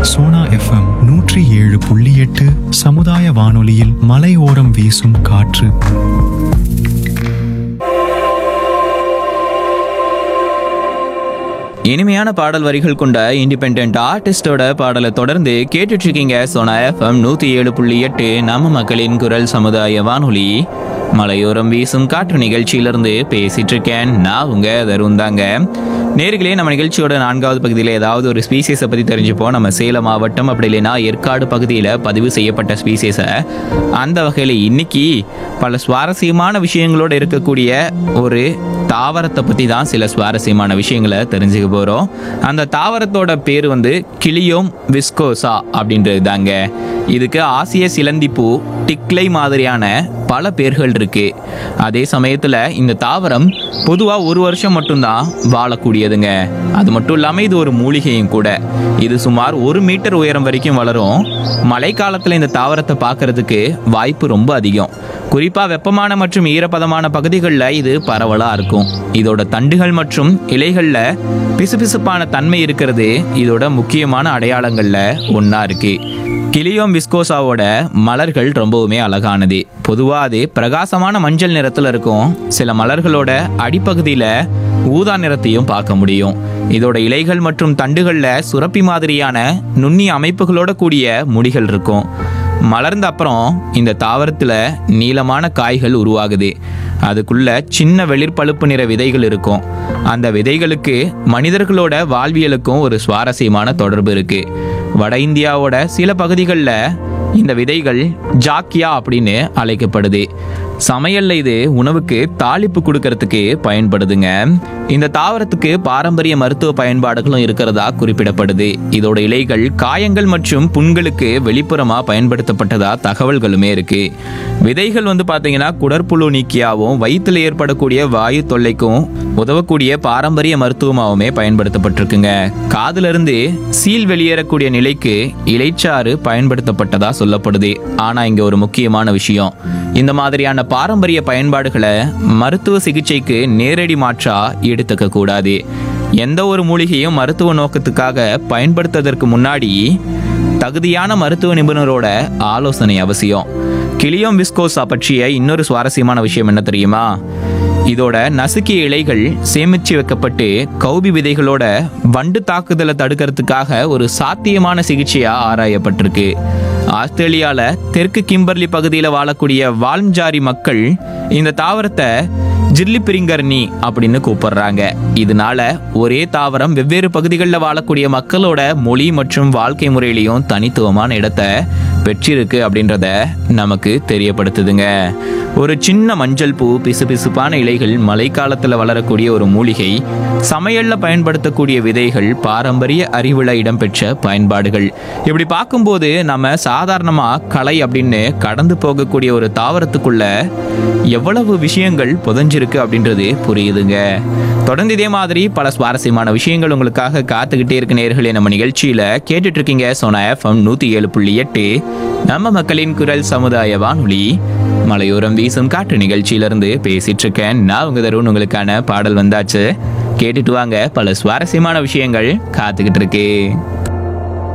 Sona FM நூற்றி ஏழு புள்ளி எட்டு சமுதாய வானொலியில் மலையோரம் வீசும் காற்று இனிமையான பாடல் வரிகள் கொண்ட இண்டிபெண்ட் ஆர்டிஸ்டோட பாடலை தொடர்ந்து கேட்டுட்டு இருக்கீங்க சோனா எஃப்எம் நூத்தி ஏழு புள்ளி எட்டு நம்ம மக்களின் குரல் சமுதாய வானொலி மலையோரம் வீசும் காற்று நிகழ்ச்சியிலிருந்து பேசிட்டு இருக்கேன் நான் உங்க தருண் தாங்க நேர்களே நம்ம நிகழ்ச்சியோட நான்காவது பகுதியில் ஏதாவது ஒரு ஸ்பீசிஸை பற்றி தெரிஞ்சுப்போம் நம்ம சேலம் மாவட்டம் அப்படி இல்லைன்னா ஏற்காடு பகுதியில் பதிவு செய்யப்பட்ட ஸ்பீசிஸை அந்த வகையில் இன்னைக்கு பல சுவாரஸ்யமான விஷயங்களோட இருக்கக்கூடிய ஒரு தாவரத்தை பற்றி தான் சில சுவாரஸ்யமான விஷயங்களை தெரிஞ்சுக்க போகிறோம் அந்த தாவரத்தோட பேர் வந்து கிளியோம் விஸ்கோசா அப்படின்றது தாங்க இதுக்கு ஆசிய சிலந்திப்பூ டிக்லை மாதிரியான பல பேர்கள் இருக்கு அதே சமயத்தில் இந்த தாவரம் பொதுவாக ஒரு வருஷம் மட்டும்தான் வாழக்கூடியதுங்க அது மட்டும் இல்லாமல் இது ஒரு மூலிகையும் கூட இது சுமார் ஒரு மீட்டர் உயரம் வரைக்கும் வளரும் மழைக்காலத்தில் இந்த தாவரத்தை பார்க்கறதுக்கு வாய்ப்பு ரொம்ப அதிகம் குறிப்பாக வெப்பமான மற்றும் ஈரப்பதமான பகுதிகளில் இது பரவலாக இருக்கும் இதோட தண்டுகள் மற்றும் இலைகளில் பிசுபிசுப்பான தன்மை இருக்கிறது இதோட முக்கியமான அடையாளங்களில் ஒன்றா இருக்கு கிளியோம் விஸ்கோசாவோட மலர்கள் ரொம்பவுமே அழகானது பொதுவாக அது பிரகாசமான மஞ்சள் நிறத்தில் இருக்கும் சில மலர்களோட அடிப்பகுதியில் ஊதா நிறத்தையும் பார்க்க முடியும் இதோட இலைகள் மற்றும் தண்டுகளில் சுரப்பி மாதிரியான நுண்ணிய அமைப்புகளோட கூடிய முடிகள் இருக்கும் மலர்ந்த அப்புறம் இந்த தாவரத்தில் நீளமான காய்கள் உருவாகுது அதுக்குள்ள சின்ன வெளிர்பழுப்பு நிற விதைகள் இருக்கும் அந்த விதைகளுக்கு மனிதர்களோட வாழ்வியலுக்கும் ஒரு சுவாரஸ்யமான தொடர்பு இருக்கு வட இந்தியாவோட சில பகுதிகளில் இந்த விதைகள் ஜாக்கியா அப்படின்னு அழைக்கப்படுது சமையல்ல இது உணவுக்கு தாளிப்பு கொடுக்கறதுக்கு பயன்படுதுங்க இந்த தாவரத்துக்கு பாரம்பரிய மருத்துவ பயன்பாடுகளும் இருக்கிறதா குறிப்பிடப்படுது இதோட இலைகள் காயங்கள் மற்றும் புண்களுக்கு வெளிப்புறமா பயன்படுத்தப்பட்டதா தகவல்களுமே இருக்கு விதைகள் வந்து பாத்தீங்கன்னா குடற்புழு நீக்கியாவும் வயிற்றுல ஏற்படக்கூடிய வாயு தொல்லைக்கும் உதவக்கூடிய பாரம்பரிய மருத்துவமாகவுமே பயன்படுத்தப்பட்டிருக்குங்க காதுல இருந்து சீல் வெளியேறக்கூடிய நிலைக்கு இலைச்சாறு பயன்படுத்தப்பட்டதா சொல்லப்படுது ஆனா இங்க ஒரு முக்கியமான விஷயம் இந்த மாதிரியான பாரம்பரிய பயன்பாடுகளை மருத்துவ சிகிச்சைக்கு நேரடி மாற்றா எடுத்துக்க கூடாது எந்த ஒரு மூலிகையும் மருத்துவ நோக்கத்துக்காக பயன்படுத்துவதற்கு முன்னாடி தகுதியான மருத்துவ நிபுணரோட ஆலோசனை அவசியம் கிளியோம் விஸ்கோசா பற்றிய இன்னொரு சுவாரஸ்யமான விஷயம் என்ன தெரியுமா இதோட நசுக்கிய இலைகள் சேமிச்சு வைக்கப்பட்டு கௌபி விதைகளோட வண்டு தாக்குதலை தடுக்கிறதுக்காக ஒரு சாத்தியமான சிகிச்சையா ஆராயப்பட்டிருக்கு ஆஸ்திரேலியால தெற்கு கிம்பர்லி பகுதியில் வாழக்கூடிய வால்ம்ஜாரி மக்கள் இந்த தாவரத்தை ஜில்லிபிரிங்கர்னி அப்படின்னு கூப்பிடுறாங்க இதனால ஒரே தாவரம் வெவ்வேறு பகுதிகளில் வாழக்கூடிய மக்களோட மொழி மற்றும் வாழ்க்கை முறையிலையும் தனித்துவமான இடத்தை பெற்றிருக்கு அப்படின்றத நமக்கு தெரியப்படுத்துதுங்க ஒரு சின்ன மஞ்சள் பூ பிசுபிசுப்பான இலைகள் மழைக்காலத்தில் வளரக்கூடிய ஒரு மூலிகை சமையல்ல பயன்படுத்தக்கூடிய விதைகள் பாரம்பரிய அறிவுல இடம்பெற்ற பயன்பாடுகள் இப்படி பார்க்கும்போது நம்ம சாதாரணமா கலை அப்படின்னு கடந்து போகக்கூடிய ஒரு தாவரத்துக்குள்ள எவ்வளவு விஷயங்கள் புதைஞ்சிருக்கு அப்படின்றது புரியுதுங்க தொடர்ந்து இதே மாதிரி பல சுவாரஸ்யமான விஷயங்கள் உங்களுக்காக காத்துக்கிட்டே இருக்க நேர்களே நம்ம நிகழ்ச்சியில கேட்டுட்டு இருக்கீங்க சோனா எஃப்எம் நூத்தி ஏழு புள்ளி எட்டு நம்ம மக்களின் குரல் சமுதாய வானொலி மலையோரம் வீசும் காற்று நிகழ்ச்சியிலிருந்து பேசிட்டு இருக்கேன் நான் உங்க தருண் உங்களுக்கான பாடல் வந்தாச்சு கேட்டுட்டு வாங்க பல சுவாரஸ்யமான விஷயங்கள் காத்துக்கிட்டு இருக்கு